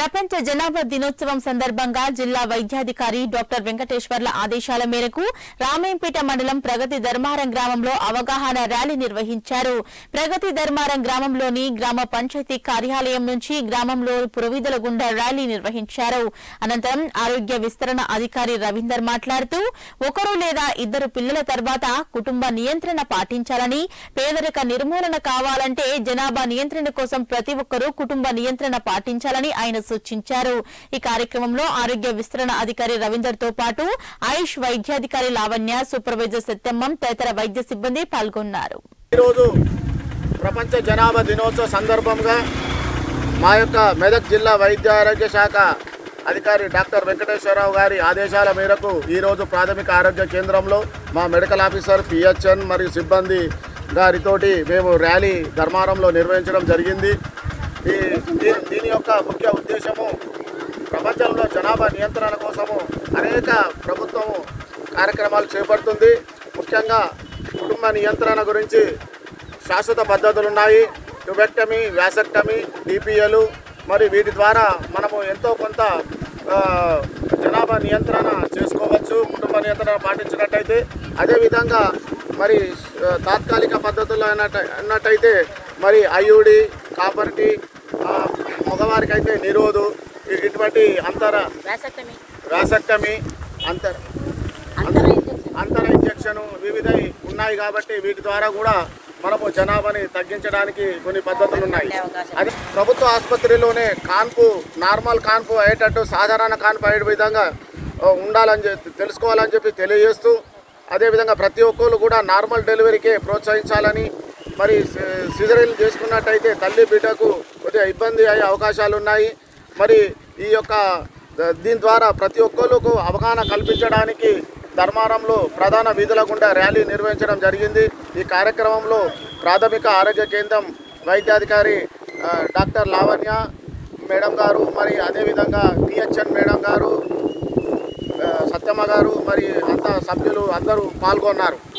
ప్రపంచ జనాభా దినోత్సవం సందర్భంగా జిల్లా వైద్యాధికారి డాక్టర్ వెంకటేశ్వర్ల ఆదేశాల మేరకు రామేంపేట మండలం ప్రగతి ధర్మారం గ్రామంలో అవగాహన ర్యాలీ నిర్వహించారు ప్రగతి ధర్మారం గ్రామంలోని గ్రామ పంచాయతీ కార్యాలయం నుంచి గ్రామంలో పురవీధుల గుండా ర్యాలీ నిర్వహించారు అనంతరం ఆరోగ్య విస్తరణ అధికారి రవీందర్ మాట్లాడుతూ ఒకరు లేదా ఇద్దరు పిల్లల తర్వాత కుటుంబ నియంత్రణ పాటించాలని పేదరిక నిర్మూలన కావాలంటే జనాభా నియంత్రణ కోసం ప్రతి ఒక్కరూ కుటుంబ నియంత్రణ పాటించాలని ఆయన సూచించారు ఈ కార్యక్రమంలో ఆరోగ్య విస్తరణ అధికారి రవీందర్ తో పాటు ఆయుష్ వైద్యాధికారి లావణ్య సూపర్వైజర్ సత్యమ్మం తదితర వైద్య సిబ్బంది పాల్గొన్నారు ఈరోజు ప్రపంచ జనాభా దినోత్సవ సందర్భంగా మా యొక్క మెదక్ జిల్లా వైద్య ఆరోగ్య శాఖ అధికారి డాక్టర్ వెంకటేశ్వరరావు గారి ఆదేశాల మేరకు ఈరోజు ప్రాథమిక ఆరోగ్య కేంద్రంలో మా మెడికల్ ఆఫీసర్ పిహెచ్ఎన్ మరియు సిబ్బంది గారితోటి మేము ర్యాలీ ధర్మారంలో నిర్వహించడం జరిగింది ఈ దీని దీని యొక్క ముఖ్య ఉద్దేశము ప్రపంచంలో జనాభా నియంత్రణ కోసము అనేక ప్రభుత్వము కార్యక్రమాలు చేపడుతుంది ముఖ్యంగా కుటుంబ నియంత్రణ గురించి శాశ్వత పద్ధతులు ఉన్నాయి ట్యుబెక్టమీ వ్యాసెక్టమీ డిపిఎలు మరి వీటి ద్వారా మనము ఎంతో కొంత ఆ, జనాభా నియంత్రణ చేసుకోవచ్చు కుటుంబ నియంత్రణ పాటించినట్టయితే అదేవిధంగా మరి ఆ, తాత్కాలిక పద్ధతుల్లో అన్నట్టు అన్నట్టయితే మరి ఐయుడి కాపర్టీ మగవారికి అయితే నిరోధు ఇ- ఇటువంటి అంతర వ్యాసక్టమీ వ్యాసక్టమీ అంతర్ అంతర ఇంజెక్షన్ అంతర ఇంజెక్షన్ వివిధ ఉన్నాయి కాబట్టి వీటి ద్వారా కూడా మనము జనాభాని తగ్గించడానికి కొన్ని పద్ధతులు ఉన్నాయి అది ప్రభుత్వ ఆసుపత్రిలోనే కాన్పు నార్మల్ కాన్పు అయ్యేటట్టు సాధారణ కాన్పు అయ్యే విధంగా ఆ, ఉండాలని చెప్పి తెలుసుకోవాలని చెప్పి తెలియజేస్తూ అదేవిధంగా ప్రతి ఒక్కరు కూడా నార్మల్ డెలివరీకే ప్రోత్సహించాలని మరి సిజరీలు చేసుకున్నట్టయితే తల్లి బిడ్డకు కొద్దిగా ఇబ్బంది అయ్యే అవకాశాలు ఉన్నాయి మరి ఈ యొక్క ద- దీని ద్వారా ప్రతి ఒక్కరికి అవగాహన కల్పించడానికి ధర్మారంలో ప్రధాన వీధుల గుండా ర్యాలీ నిర్వహించడం జరిగింది ఈ కార్యక్రమంలో ప్రాథమిక ఆరోగ్య కేంద్రం వైద్యాధికారి ఆ, డాక్టర్ లావణ్య మేడం గారు మరి అదేవిధంగా పిహెచ్ఎన్ మేడం గారు ఆ, సత్యమ్మ గారు మరి అంతా సభ్యులు అందరూ పాల్గొన్నారు